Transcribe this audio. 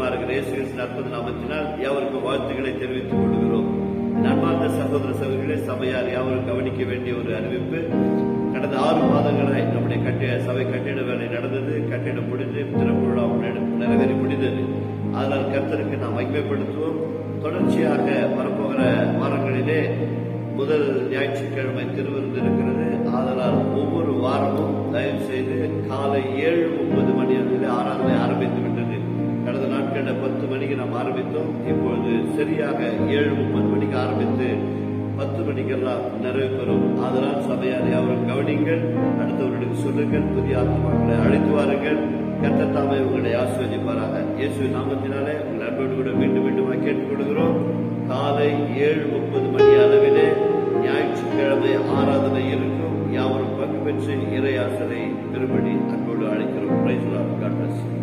மீட்பருமா இருக்கிற இயேசு கிறிஸ்து அற்புத நாமத்தினால் யாவருக்கு வாழ்த்துக்களை தெரிவித்துக் கொள்கிறோம் நண்பார்ந்த சகோதர சகோதரிகளே சபையார் யாவரும் கவனிக்க வேண்டிய ஒரு அறிவிப்பு கடந்த ஆறு மாதங்களாய் நம்முடைய கட்டிட சபை கட்டிட வேலை நடந்தது கட்டிடம் முடிந்து திறப்புழா நிறைவேறி முடிந்தது அதனால் கர்த்தருக்கு நாம் மகிமைப்படுத்துவோம் தொடர்ச்சியாக வரப்போகிற வாரங்களிலே முதல் ஞாயிற்றுக்கிழமை திருவிருந்து இருக்கிறது ஆதலால் ஒவ்வொரு வாரமும் தயவு செய்து காலை ஏழு முப்பது மணி அளவில் ஆராதனை ஆரம்பித்து விட்டது கடந்த நாட்களில் பத்து மணிக்கு நாம் ஆரம்பித்தோம் இப்பொழுது சரியாக ஏழு முப்பது மணிக்கு ஆரம்பித்து பத்து மணிக்கெல்லாம் நிறைவு பெறும் அதனால் சபையார் யாவரும் கவனிங்கள் அடுத்தவர்களுக்கு சொல்லுங்கள் புதிய ஆத்மாக்களை அழைத்து வாருங்கள் கத்தத்தாமை உங்களை ஆஸ்வதிப்பாராக இயேசு நாமத்தினாலே உங்கள் அன்போடு கூட மீண்டும் மீண்டும் கேட்டுக்கொள்கிறோம் காலை ஏழு முப்பது மணி அளவிலே ஞாயிற்றுக்கிழமை ஆராதனை இருக்கும் யாவரும் பங்கு பெற்று இறையாசனை பெறும்படி அன்போடு அழைக்கிறோம் praise Lord. God bless you.